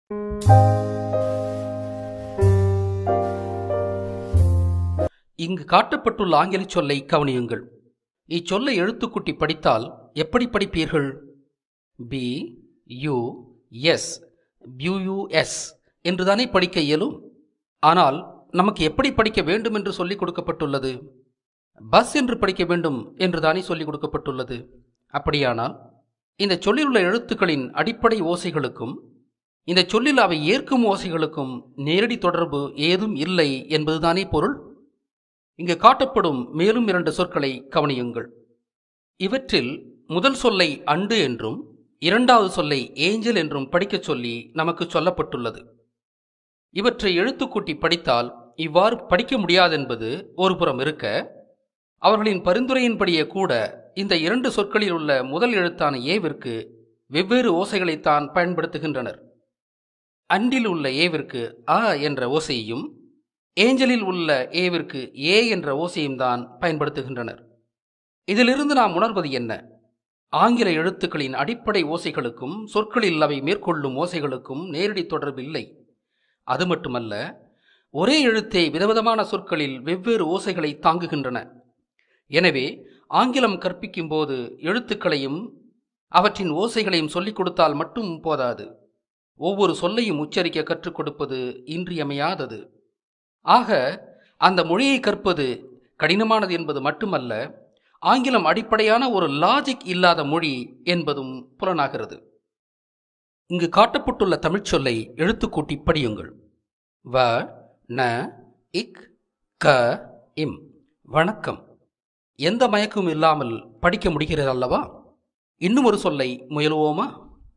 இங்கு காட்டப்பட்டுள்ள ஆங்கில சொல்லை கவனியுங்கள் இச்சொல்லை எழுத்துக்குட்டி படித்தால் எப்படி படிப்பீர்கள் பி யு எஸ் பியூஎஸ் என்றுதானே படிக்க இயலும் ஆனால் நமக்கு எப்படி படிக்க வேண்டும் என்று சொல்லிக் கொடுக்கப்பட்டுள்ளது பஸ் என்று படிக்க வேண்டும் என்றுதானே சொல்லிக் கொடுக்கப்பட்டுள்ளது அப்படியானால் இந்த சொல்லில் உள்ள எழுத்துக்களின் அடிப்படை ஓசைகளுக்கும் இந்த சொல்லில் அவை ஏற்கும் ஓசைகளுக்கும் நேரடி தொடர்பு ஏதும் இல்லை என்பதுதானே பொருள் இங்கு காட்டப்படும் மேலும் இரண்டு சொற்களை கவனியுங்கள் இவற்றில் முதல் சொல்லை அண்டு என்றும் இரண்டாவது சொல்லை ஏஞ்சல் என்றும் படிக்கச் சொல்லி நமக்கு சொல்லப்பட்டுள்ளது இவற்றை எழுத்துக்கூட்டி படித்தால் இவ்வாறு படிக்க முடியாதென்பது ஒருபுறம் இருக்க அவர்களின் பரிந்துரையின்படியே கூட இந்த இரண்டு சொற்களில் உள்ள முதல் எழுத்தான ஏவிற்கு வெவ்வேறு ஓசைகளைத்தான் பயன்படுத்துகின்றனர் அண்டில் உள்ள ஏவிற்கு அ என்ற ஓசையையும் ஏஞ்சலில் உள்ள ஏவிற்கு ஏ என்ற ஓசையும் தான் பயன்படுத்துகின்றனர் இதிலிருந்து நாம் உணர்வது என்ன ஆங்கில எழுத்துக்களின் அடிப்படை ஓசைகளுக்கும் சொற்களில் அவை மேற்கொள்ளும் ஓசைகளுக்கும் நேரடி தொடர்பு இல்லை அது மட்டுமல்ல ஒரே எழுத்தே விதவிதமான சொற்களில் வெவ்வேறு ஓசைகளை தாங்குகின்றன எனவே ஆங்கிலம் கற்பிக்கும் போது எழுத்துக்களையும் அவற்றின் ஓசைகளையும் சொல்லிக் கொடுத்தால் மட்டும் போதாது ஒவ்வொரு சொல்லையும் உச்சரிக்க கற்றுக் கொடுப்பது இன்றியமையாதது ஆக அந்த மொழியை கற்பது கடினமானது என்பது மட்டுமல்ல ஆங்கிலம் அடிப்படையான ஒரு லாஜிக் இல்லாத மொழி என்பதும் புலனாகிறது இங்கு காட்டப்பட்டுள்ள தமிழ்ச்சொல்லை எழுத்துக்கூட்டி படியுங்கள் வ ந இக் க இம் வணக்கம் எந்த மயக்கமும் இல்லாமல் படிக்க முடிகிறது அல்லவா இன்னும் ஒரு சொல்லை முயலுவோமா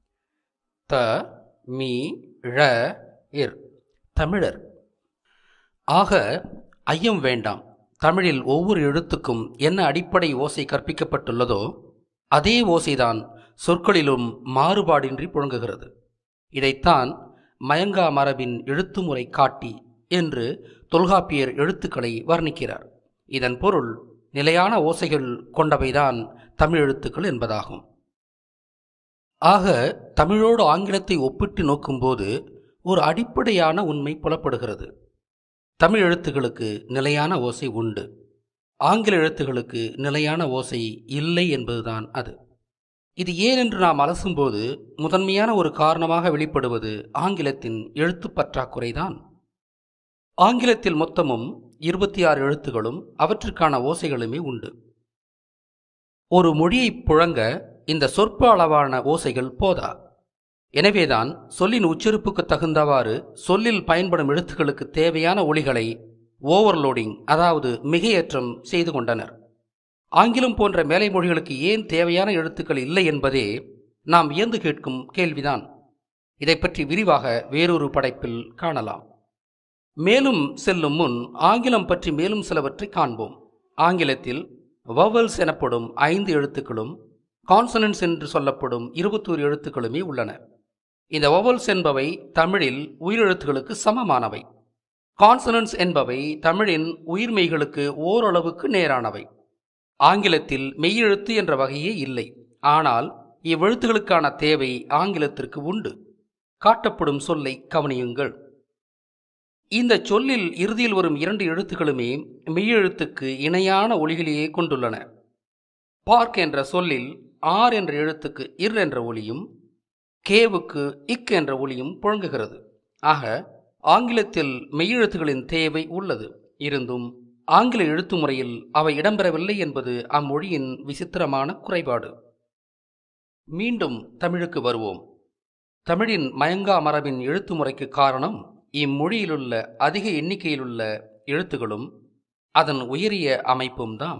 த மீ ழ இர் தமிழர் ஆக ஐயம் வேண்டாம் தமிழில் ஒவ்வொரு எழுத்துக்கும் என்ன அடிப்படை ஓசை கற்பிக்கப்பட்டுள்ளதோ அதே ஓசைதான் சொற்களிலும் மாறுபாடின்றி புழங்குகிறது இதைத்தான் மயங்கா மரபின் எழுத்துமுறை காட்டி என்று தொல்காப்பியர் எழுத்துக்களை வர்ணிக்கிறார் இதன் பொருள் நிலையான ஓசைகள் கொண்டவைதான் தமிழ் எழுத்துக்கள் என்பதாகும் ஆக தமிழோடு ஆங்கிலத்தை ஒப்பிட்டு நோக்கும்போது ஒரு அடிப்படையான உண்மை புலப்படுகிறது தமிழ் எழுத்துகளுக்கு நிலையான ஓசை உண்டு ஆங்கில எழுத்துகளுக்கு நிலையான ஓசை இல்லை என்பதுதான் அது இது ஏன் என்று நாம் அலசும்போது முதன்மையான ஒரு காரணமாக வெளிப்படுவது ஆங்கிலத்தின் எழுத்து பற்றாக்குறைதான் ஆங்கிலத்தில் மொத்தமும் இருபத்தி ஆறு எழுத்துகளும் அவற்றுக்கான ஓசைகளுமே உண்டு ஒரு மொழியை புழங்க இந்த சொற்ப அளவான ஓசைகள் போதா எனவேதான் சொல்லின் உச்சரிப்புக்கு தகுந்தவாறு சொல்லில் பயன்படும் எழுத்துக்களுக்கு தேவையான ஒளிகளை ஓவர்லோடிங் அதாவது மிகையேற்றம் செய்து கொண்டனர் ஆங்கிலம் போன்ற மேலை மொழிகளுக்கு ஏன் தேவையான எழுத்துக்கள் இல்லை என்பதே நாம் வியந்து கேட்கும் கேள்விதான் இதை பற்றி விரிவாக வேறொரு படைப்பில் காணலாம் மேலும் செல்லும் முன் ஆங்கிலம் பற்றி மேலும் சிலவற்றை காண்போம் ஆங்கிலத்தில் வவல்ஸ் எனப்படும் ஐந்து எழுத்துக்களும் கான்சனன்ஸ் என்று சொல்லப்படும் இருபத்தோரு எழுத்துக்களுமே உள்ளன இந்த வவல்ஸ் என்பவை தமிழில் உயிரெழுத்துகளுக்கு சமமானவை கான்சனன்ஸ் என்பவை தமிழின் உயிர்மெய்களுக்கு ஓரளவுக்கு நேரானவை ஆங்கிலத்தில் மெய்யெழுத்து என்ற வகையே இல்லை ஆனால் இவ்வெழுத்துகளுக்கான தேவை ஆங்கிலத்திற்கு உண்டு காட்டப்படும் சொல்லை கவனியுங்கள் இந்த சொல்லில் இறுதியில் வரும் இரண்டு எழுத்துக்களுமே மெய்யெழுத்துக்கு இணையான ஒளிகளையே கொண்டுள்ளன பார்க் என்ற சொல்லில் ஆர் என்ற எழுத்துக்கு இர் என்ற ஒளியும் கேவுக்கு இக் என்ற ஒளியும் புழங்குகிறது ஆக ஆங்கிலத்தில் மெய்யெழுத்துகளின் தேவை உள்ளது இருந்தும் ஆங்கில எழுத்து முறையில் அவை இடம்பெறவில்லை என்பது அம்மொழியின் விசித்திரமான குறைபாடு மீண்டும் தமிழுக்கு வருவோம் தமிழின் மயங்கா மரபின் எழுத்து முறைக்கு காரணம் இம்மொழியிலுள்ள அதிக எண்ணிக்கையிலுள்ள எழுத்துகளும் அதன் உயரிய அமைப்பும் தான்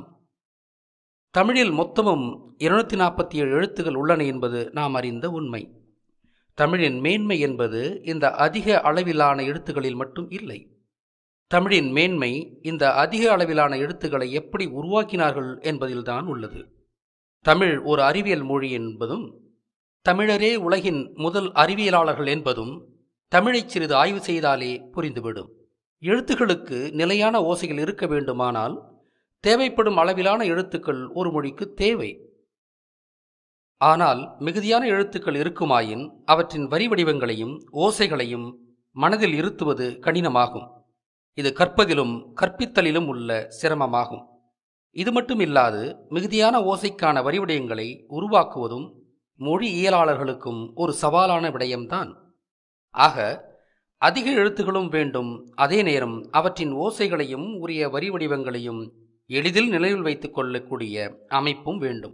தமிழில் மொத்தமும் இருநூத்தி நாற்பத்தி ஏழு எழுத்துகள் உள்ளன என்பது நாம் அறிந்த உண்மை தமிழின் மேன்மை என்பது இந்த அதிக அளவிலான எழுத்துகளில் மட்டும் இல்லை தமிழின் மேன்மை இந்த அதிக அளவிலான எழுத்துக்களை எப்படி உருவாக்கினார்கள் என்பதில்தான் உள்ளது தமிழ் ஒரு அறிவியல் மொழி என்பதும் தமிழரே உலகின் முதல் அறிவியலாளர்கள் என்பதும் தமிழை சிறிது ஆய்வு செய்தாலே புரிந்துவிடும் எழுத்துக்களுக்கு நிலையான ஓசைகள் இருக்க வேண்டுமானால் தேவைப்படும் அளவிலான எழுத்துக்கள் ஒரு மொழிக்கு தேவை ஆனால் மிகுதியான எழுத்துக்கள் இருக்குமாயின் அவற்றின் வரி வடிவங்களையும் ஓசைகளையும் மனதில் இருத்துவது கடினமாகும் இது கற்பதிலும் கற்பித்தலிலும் உள்ள சிரமமாகும் இது மட்டும் இல்லாது மிகுதியான ஓசைக்கான வரிவிடயங்களை உருவாக்குவதும் மொழி இயலாளர்களுக்கும் ஒரு சவாலான விடயம்தான் ஆக அதிக எழுத்துகளும் வேண்டும் அதே நேரம் அவற்றின் ஓசைகளையும் உரிய வரி வடிவங்களையும் எளிதில் நினைவில் வைத்துக் கொள்ளக்கூடிய அமைப்பும் வேண்டும்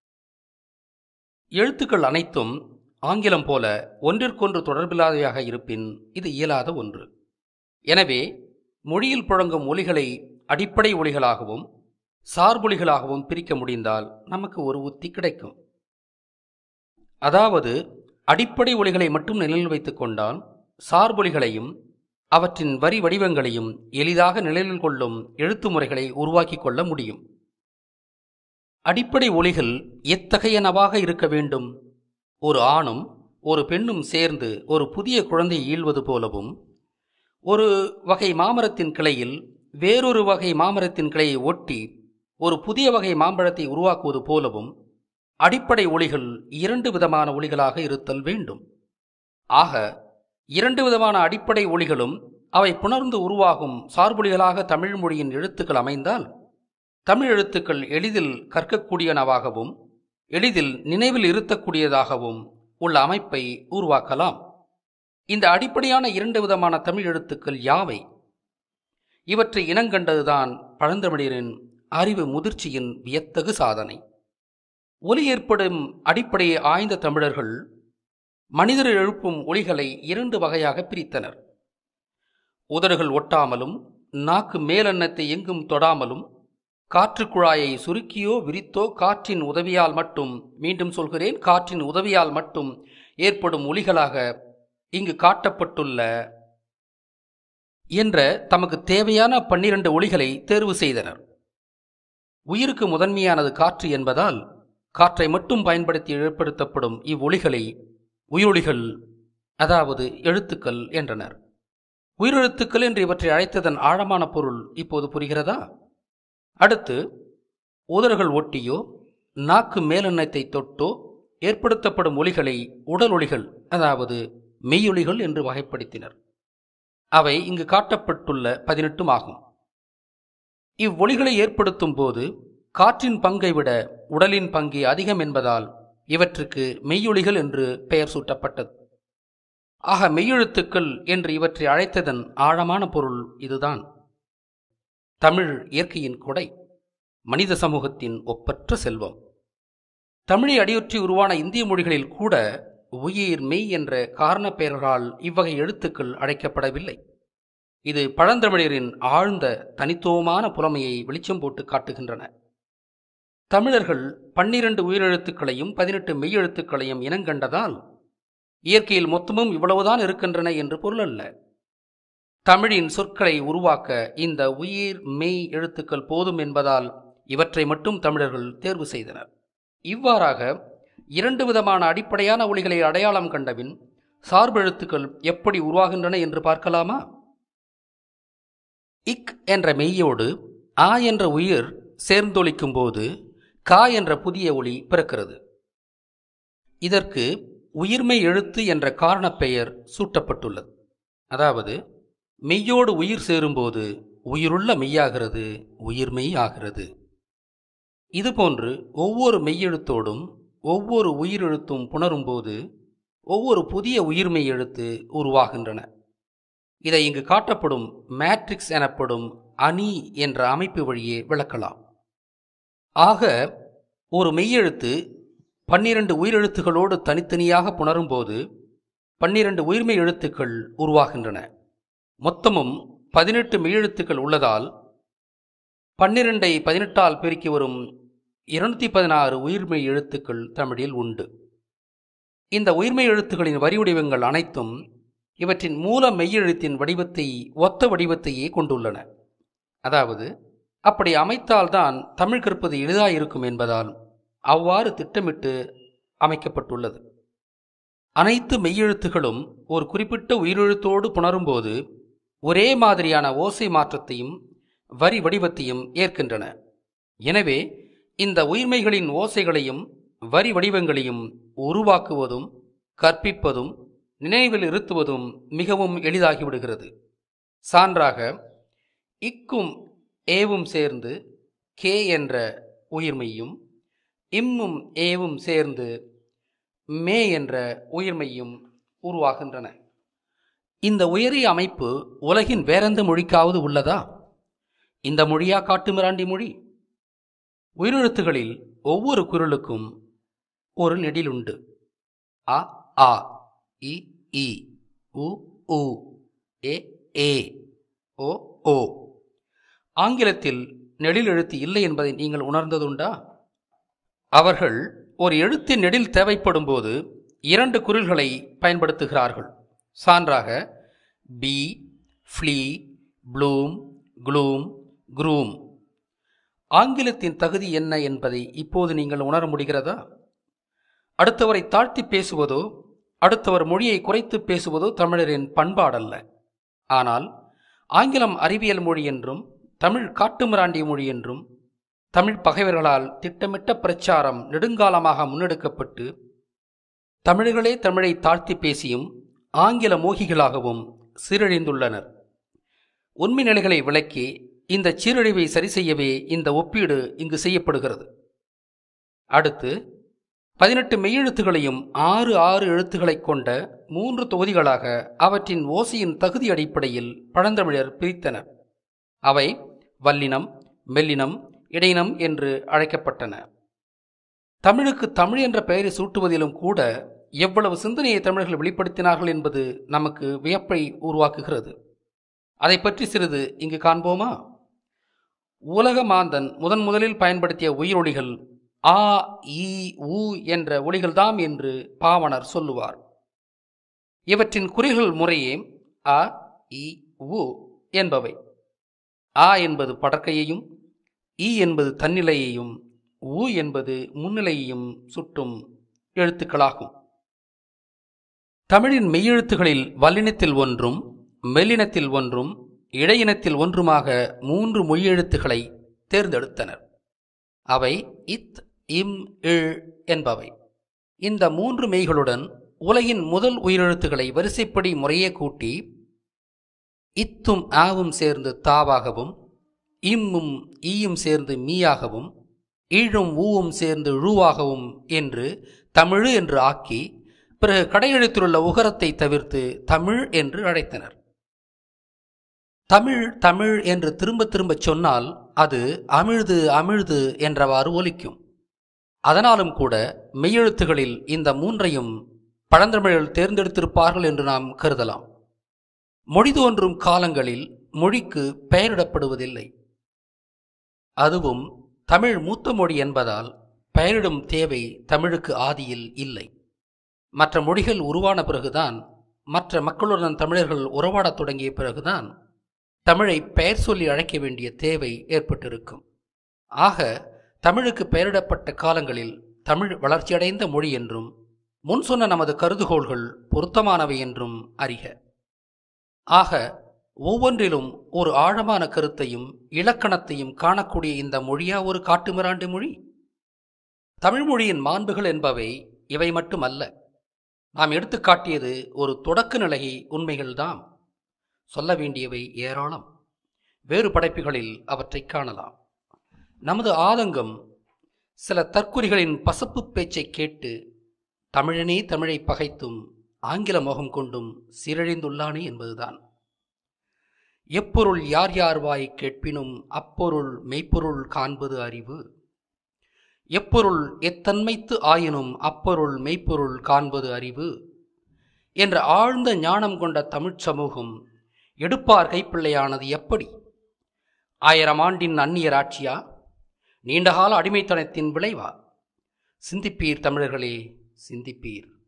எழுத்துக்கள் அனைத்தும் ஆங்கிலம் போல ஒன்றிற்கொன்று தொடர்பில்லாதவையாக இருப்பின் இது இயலாத ஒன்று எனவே மொழியில் புழங்கும் ஒலிகளை அடிப்படை ஒலிகளாகவும் சார்பொலிகளாகவும் பிரிக்க முடிந்தால் நமக்கு ஒரு உத்தி கிடைக்கும் அதாவது அடிப்படை ஒலிகளை மட்டும் நிலையில் வைத்துக் கொண்டால் சார்பொலிகளையும் அவற்றின் வரி வடிவங்களையும் எளிதாக நிலையில் கொள்ளும் எழுத்து முறைகளை உருவாக்கிக் கொள்ள முடியும் அடிப்படை ஒலிகள் எத்தகையனவாக இருக்க வேண்டும் ஒரு ஆணும் ஒரு பெண்ணும் சேர்ந்து ஒரு புதிய குழந்தையை ஈழ்வது போலவும் ஒரு வகை மாமரத்தின் கிளையில் வேறொரு வகை மாமரத்தின் கிளையை ஒட்டி ஒரு புதிய வகை மாம்பழத்தை உருவாக்குவது போலவும் அடிப்படை ஒளிகள் இரண்டு விதமான ஒளிகளாக இருத்தல் வேண்டும் ஆக இரண்டு விதமான அடிப்படை ஒளிகளும் அவை புணர்ந்து உருவாகும் சார்பொலிகளாக தமிழ் மொழியின் எழுத்துக்கள் அமைந்தால் தமிழ் எழுத்துக்கள் எளிதில் கற்கக்கூடியனவாகவும் எளிதில் நினைவில் இருத்தக்கூடியதாகவும் உள்ள அமைப்பை உருவாக்கலாம் இந்த அடிப்படையான இரண்டு விதமான தமிழ் எழுத்துக்கள் யாவை இவற்றை இனங்கண்டதுதான் பழந்தமிழரின் அறிவு முதிர்ச்சியின் வியத்தகு சாதனை ஒலி ஏற்படும் அடிப்படையை ஆய்ந்த தமிழர்கள் மனிதர் எழுப்பும் ஒலிகளை இரண்டு வகையாக பிரித்தனர் உதடுகள் ஒட்டாமலும் நாக்கு மேலெண்ணத்தை எங்கும் தொடாமலும் காற்று குழாயை சுருக்கியோ விரித்தோ காற்றின் உதவியால் மட்டும் மீண்டும் சொல்கிறேன் காற்றின் உதவியால் மட்டும் ஏற்படும் ஒலிகளாக இங்கு காட்டப்பட்டுள்ள என்ற தமக்கு தேவையான பன்னிரண்டு ஒளிகளை தேர்வு செய்தனர் உயிருக்கு முதன்மையானது காற்று என்பதால் காற்றை மட்டும் பயன்படுத்தி ஏற்படுத்தப்படும் இவ்வொளிகளை உயிரொலிகள் அதாவது எழுத்துக்கள் என்றனர் உயிரெழுத்துக்கள் என்று இவற்றை அழைத்ததன் ஆழமான பொருள் இப்போது புரிகிறதா அடுத்து உதடுகள் ஒட்டியோ நாக்கு மேலெண்ணத்தை தொட்டோ ஏற்படுத்தப்படும் ஒலிகளை உடல் ஒலிகள் அதாவது மெய்யொலிகள் என்று வகைப்படுத்தினர் அவை இங்கு காட்டப்பட்டுள்ள பதினெட்டும் ஆகும் இவ்வொலிகளை ஏற்படுத்தும் போது காற்றின் பங்கை விட உடலின் பங்கே அதிகம் என்பதால் இவற்றுக்கு மெய்யொலிகள் என்று பெயர் சூட்டப்பட்டது ஆக மெய்யெழுத்துக்கள் என்று இவற்றை அழைத்ததன் ஆழமான பொருள் இதுதான் தமிழ் இயற்கையின் கொடை மனித சமூகத்தின் ஒப்பற்ற செல்வம் தமிழை அடியொற்றி உருவான இந்திய மொழிகளில் கூட உயிர் மெய் என்ற காரண பெயர்களால் இவ்வகை எழுத்துக்கள் அழைக்கப்படவில்லை இது பழந்தமிழரின் ஆழ்ந்த தனித்துவமான புலமையை வெளிச்சம் போட்டு காட்டுகின்றன தமிழர்கள் பன்னிரண்டு உயிரெழுத்துக்களையும் பதினெட்டு மெய்யெழுத்துக்களையும் இனங்கண்டதால் இயற்கையில் மொத்தமும் இவ்வளவுதான் இருக்கின்றன என்று பொருள் அல்ல தமிழின் சொற்களை உருவாக்க இந்த உயிர் மெய் எழுத்துக்கள் போதும் என்பதால் இவற்றை மட்டும் தமிழர்கள் தேர்வு செய்தனர் இவ்வாறாக இரண்டு விதமான அடிப்படையான ஒளிகளை அடையாளம் கண்டபின் சார்பெழுத்துக்கள் எப்படி உருவாகின்றன என்று பார்க்கலாமா இக் என்ற மெய்யோடு ஆ என்ற உயிர் சேர்ந்தொழிக்கும் போது கா என்ற புதிய ஒளி பிறக்கிறது இதற்கு உயிர்மை எழுத்து என்ற காரணப் பெயர் சூட்டப்பட்டுள்ளது அதாவது மெய்யோடு உயிர் சேரும்போது உயிருள்ள மெய்யாகிறது உயிர்மெய் ஆகிறது இதுபோன்று ஒவ்வொரு மெய்யெழுத்தோடும் ஒவ்வொரு உயிரெழுத்தும் புணரும்போது ஒவ்வொரு புதிய உயிர்மெய் எழுத்து உருவாகின்றன இதை இங்கு காட்டப்படும் மேட்ரிக்ஸ் எனப்படும் அணி என்ற அமைப்பு வழியே விளக்கலாம் ஆக ஒரு மெய்யெழுத்து பன்னிரண்டு உயிரெழுத்துகளோடு தனித்தனியாக புணரும்போது பன்னிரண்டு உயிர்மெய் எழுத்துக்கள் உருவாகின்றன மொத்தமும் பதினெட்டு மெய்யெழுத்துக்கள் உள்ளதால் பன்னிரண்டை பதினெட்டால் பெருக்கி வரும் இருநூத்தி பதினாறு உயிர்மெய் எழுத்துக்கள் தமிழில் உண்டு இந்த உயிர்மெய் எழுத்துக்களின் வரி வடிவங்கள் அனைத்தும் இவற்றின் மூல மெய்யெழுத்தின் வடிவத்தை ஒத்த வடிவத்தையே கொண்டுள்ளன அதாவது அப்படி அமைத்தால்தான் தமிழ் கற்பது எளிதாயிருக்கும் என்பதால் அவ்வாறு திட்டமிட்டு அமைக்கப்பட்டுள்ளது அனைத்து மெய்யெழுத்துகளும் ஒரு குறிப்பிட்ட உயிரெழுத்தோடு புணரும்போது ஒரே மாதிரியான ஓசை மாற்றத்தையும் வரி வடிவத்தையும் ஏற்கின்றன எனவே இந்த உயிர்மைகளின் ஓசைகளையும் வரி வடிவங்களையும் உருவாக்குவதும் கற்பிப்பதும் நினைவில் இருத்துவதும் மிகவும் எளிதாகிவிடுகிறது சான்றாக இக்கும் ஏவும் சேர்ந்து கே என்ற உயிர்மெய்யும் இம்மும் ஏவும் சேர்ந்து மே என்ற உயிர்மெய்யும் உருவாகின்றன இந்த உயரிய அமைப்பு உலகின் வேறெந்த மொழிக்காவது உள்ளதா இந்த மொழியா காட்டுமிராண்டி மொழி உயிரெழுத்துகளில் ஒவ்வொரு குரலுக்கும் ஒரு நெடில் உண்டு அ ஆ இ இ உ உ ஏ ஏ ஓ ஓ ஆங்கிலத்தில் நெடில் எழுத்து இல்லை என்பதை நீங்கள் உணர்ந்ததுண்டா அவர்கள் ஒரு எழுத்தின் நெடில் தேவைப்படும் போது இரண்டு குரில்களை பயன்படுத்துகிறார்கள் சான்றாக பி ஃப்ளீ ப்ளூம் க்ளூம் க்ரூம் ஆங்கிலத்தின் தகுதி என்ன என்பதை இப்போது நீங்கள் உணர முடிகிறதா அடுத்தவரை தாழ்த்தி பேசுவதோ அடுத்தவர் மொழியை குறைத்து பேசுவதோ தமிழரின் பண்பாடல்ல ஆனால் ஆங்கிலம் அறிவியல் மொழி என்றும் தமிழ் காட்டுமிராண்டிய மொழி என்றும் தமிழ் பகைவர்களால் திட்டமிட்ட பிரச்சாரம் நெடுங்காலமாக முன்னெடுக்கப்பட்டு தமிழர்களே தமிழை தாழ்த்தி பேசியும் ஆங்கில மோகிகளாகவும் சீரழிந்துள்ளனர் உண்மை நிலைகளை விளக்கி இந்த சீரழிவை சரி செய்யவே இந்த ஒப்பீடு இங்கு செய்யப்படுகிறது அடுத்து பதினெட்டு மெய்யெழுத்துகளையும் ஆறு ஆறு எழுத்துக்களைக் கொண்ட மூன்று தொகுதிகளாக அவற்றின் ஓசையின் தகுதி அடிப்படையில் பழந்தமிழர் பிரித்தனர் அவை வல்லினம் மெல்லினம் இடையினம் என்று அழைக்கப்பட்டன தமிழுக்கு தமிழ் என்ற பெயரை சூட்டுவதிலும் கூட எவ்வளவு சிந்தனையை தமிழர்கள் வெளிப்படுத்தினார்கள் என்பது நமக்கு வியப்பை உருவாக்குகிறது அதை பற்றி சிறிது இங்கு காண்போமா உலக மாந்தன் முதன் முதலில் பயன்படுத்திய உயிரொலிகள் ஆ ஈ ஊ என்ற ஒலிகள்தாம் என்று பாவனர் சொல்லுவார் இவற்றின் குறிகள் முறையே அ இ உ என்பவை ஆ என்பது படற்கையையும் ஈ என்பது தன்னிலையையும் ஊ என்பது முன்னிலையையும் சுட்டும் எழுத்துக்களாகும் தமிழின் மெய்யெழுத்துகளில் வல்லினத்தில் ஒன்றும் மெல்லினத்தில் ஒன்றும் இடையினத்தில் ஒன்றுமாக மூன்று மொய்யெழுத்துக்களை தேர்ந்தெடுத்தனர் அவை இத் இம் இழ் என்பவை இந்த மூன்று மெய்களுடன் உலகின் முதல் உயிரெழுத்துக்களை வரிசைப்படி முறையே கூட்டி இத்தும் ஆவும் சேர்ந்து தாவாகவும் இம்மும் ஈயும் சேர்ந்து மீயாகவும் ஈழும் ஊவும் சேர்ந்து ழுவாகவும் என்று தமிழ் என்று ஆக்கி பிறகு கடையெழுத்திலுள்ள உகரத்தை தவிர்த்து தமிழ் என்று அழைத்தனர் தமிழ் தமிழ் என்று திரும்ப திரும்பச் சொன்னால் அது அமிழ்து அமிழ்து என்றவாறு ஒலிக்கும் அதனாலும் கூட மெய்யெழுத்துகளில் இந்த மூன்றையும் பழந்தமிழர்கள் தேர்ந்தெடுத்திருப்பார்கள் என்று நாம் கருதலாம் மொழி தோன்றும் காலங்களில் மொழிக்கு பெயரிடப்படுவதில்லை அதுவும் தமிழ் மூத்த மொழி என்பதால் பெயரிடும் தேவை தமிழுக்கு ஆதியில் இல்லை மற்ற மொழிகள் உருவான பிறகுதான் மற்ற மக்களுடன் தமிழர்கள் உறவாடத் தொடங்கிய பிறகுதான் தமிழை பெயர் சொல்லி அழைக்க வேண்டிய தேவை ஏற்பட்டிருக்கும் ஆக தமிழுக்கு பெயரிடப்பட்ட காலங்களில் தமிழ் வளர்ச்சியடைந்த மொழி என்றும் முன் சொன்ன நமது கருதுகோள்கள் பொருத்தமானவை என்றும் அறிக ஆக ஒவ்வொன்றிலும் ஒரு ஆழமான கருத்தையும் இலக்கணத்தையும் காணக்கூடிய இந்த மொழியா ஒரு காட்டுமிராண்டு மொழி தமிழ் மொழியின் மாண்புகள் என்பவை இவை மட்டுமல்ல நாம் எடுத்துக்காட்டியது ஒரு தொடக்க நிலை உண்மைகள்தாம் சொல்ல வேண்டியவை ஏராளம் வேறு படைப்புகளில் அவற்றை காணலாம் நமது ஆதங்கம் சில தற்குறிகளின் பசப்பு பேச்சை கேட்டு தமிழனே தமிழை பகைத்தும் ஆங்கில மோகம் கொண்டும் சீரழிந்துள்ளானே என்பதுதான் எப்பொருள் யார் யார் வாய் கேட்பினும் அப்பொருள் மெய்ப்பொருள் காண்பது அறிவு எப்பொருள் எத்தன்மைத்து ஆயினும் அப்பொருள் மெய்ப்பொருள் காண்பது அறிவு என்ற ஆழ்ந்த ஞானம் கொண்ட தமிழ்ச் சமூகம் எடுப்பார் கைப்பிள்ளையானது எப்படி ஆயிரம் ஆண்டின் அந்நியர் ஆட்சியா நீண்டகால அடிமைத்தனத்தின் விளைவா சிந்திப்பீர் தமிழர்களே சிந்திப்பீர்